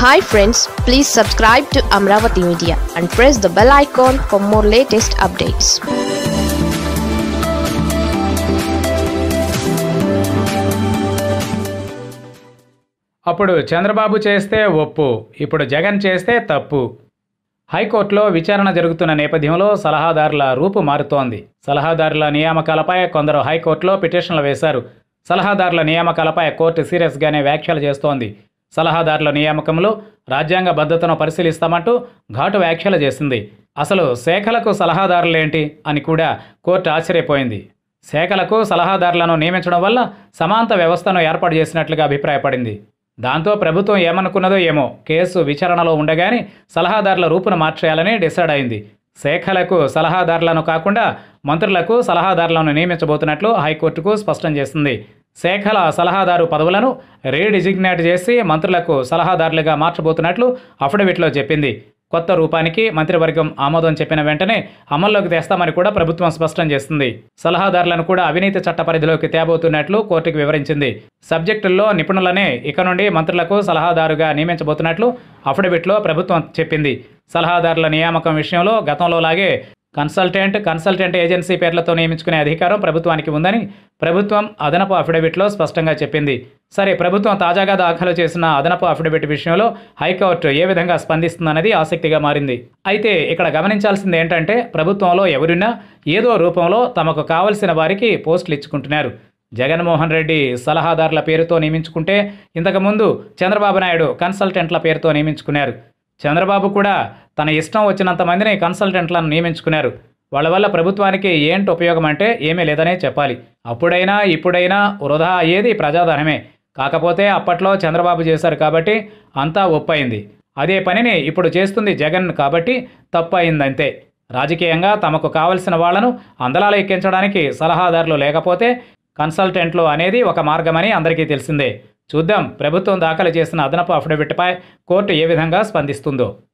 hi friends please subscribe to Amaravati media and press the bell icon for more latest updates అప్పుడు చంద్రబాబు చేస్తే ఒప్పు ఇప్పుడు జగన్ చేస్తే తప్పు హైకోర్టులో విచారణ జరుగుతున్న నేపథ్యంలో సలహాదారుల రూపు మారుతోంది సలహాదారుల నియామకాలపై కొందరు హైకోర్టులో పిటిషన్లు వేశారు సలహాదారుల నియామకాలపై కోర్టు సీరియస్గానే వ్యాఖ్యలు చేస్తోంది సలహాదారుల నియామకంలో రాజ్యాంగ భద్రతను పరిశీలిస్తామంటూ ఘాటు వ్యాఖ్యలు చేసింది అసలు శాఖలకు సలహాదారులేంటి అని కూడా కోర్టు ఆశ్చర్యపోయింది శాఖలకు సలహాదారులను నియమించడం వల్ల సమాంత వ్యవస్థను ఏర్పాటు చేసినట్లుగా అభిప్రాయపడింది దాంతో ప్రభుత్వం ఏమనుకున్నదో ఏమో కేసు విచారణలో ఉండగానే సలహాదారుల రూపును మార్చేయాలని డిసైడ్ అయింది శాఖలకు సలహాదారులను కాకుండా మంత్రులకు సలహాదారులను నియమించబోతున్నట్లు హైకోర్టుకు స్పష్టం చేసింది శాఖల సలహాదారు పదవులను రీడిజిగ్నేట్ చేసి మంత్రులకు సలహాదారులుగా మార్చబోతున్నట్లు అఫిడవిట్లో చెప్పింది కొత్త రూపానికి మంత్రివర్గం ఆమోదం చెప్పిన వెంటనే అమల్లోకి తెస్తామని కూడా ప్రభుత్వం స్పష్టం చేస్తుంది సలహాదారులను కూడా అవినీతి చట్ట పరిధిలోకి తేబోతున్నట్లు కోర్టుకు వివరించింది సబ్జెక్టుల్లో నిపుణులనే ఇక నుండి మంత్రులకు సలహాదారుగా నియమించబోతున్నట్లు అఫిడవిట్లో ప్రభుత్వం చెప్పింది సలహాదారుల నియామకం విషయంలో గతంలో లాగే కన్సల్టెంట్ కన్సల్టెంట్ ఏజెన్సీ పేర్లతో నియమించుకునే అధికారం ప్రభుత్వానికి ఉందని ప్రభుత్వం అదనపు అఫిడవిట్లో స్పష్టంగా చెప్పింది సరే ప్రభుత్వం తాజాగా దాఖలు చేసిన అదనపు అఫిడవిట్ విషయంలో హైకోర్టు ఏ విధంగా స్పందిస్తుందన్నది ఆసక్తిగా మారింది అయితే ఇక్కడ గమనించాల్సింది ఏంటంటే ప్రభుత్వంలో ఎవరున్నా ఏదో రూపంలో తమకు కావలసిన వారికి పోస్టులు ఇచ్చుకుంటున్నారు జగన్మోహన్ రెడ్డి సలహాదారుల పేరుతో నియమించుకుంటే ఇంతకుముందు చంద్రబాబు నాయుడు కన్సల్టెంట్ల పేరుతో నియమించుకున్నారు చంద్రబాబు కూడా తన ఇష్టం వచ్చినంత మందిని కన్సల్టెంట్లను నియమించుకున్నారు వాళ్ళ వల్ల ప్రభుత్వానికి ఏంటి ఉపయోగం అంటే ఏమీ లేదనే చెప్పాలి అప్పుడైనా ఇప్పుడైనా వృధా అయ్యేది ప్రజాధనమే కాకపోతే అప్పట్లో చంద్రబాబు చేశారు కాబట్టి అంతా ఒప్పయింది అదే పనిని ఇప్పుడు చేస్తుంది జగన్ కాబట్టి తప్పు అయిందంతే రాజకీయంగా తమకు కావలసిన వాళ్లను అందలాలు ఎక్కించడానికి సలహాదారులు లేకపోతే కన్సల్టెంట్లు అనేది ఒక మార్గమని అందరికీ తెలిసిందే చూద్దాం ప్రభుత్వం దాఖలు చేసిన అదనపు అఫిడవిట్పై కోర్టు ఏ విధంగా స్పందిస్తుందో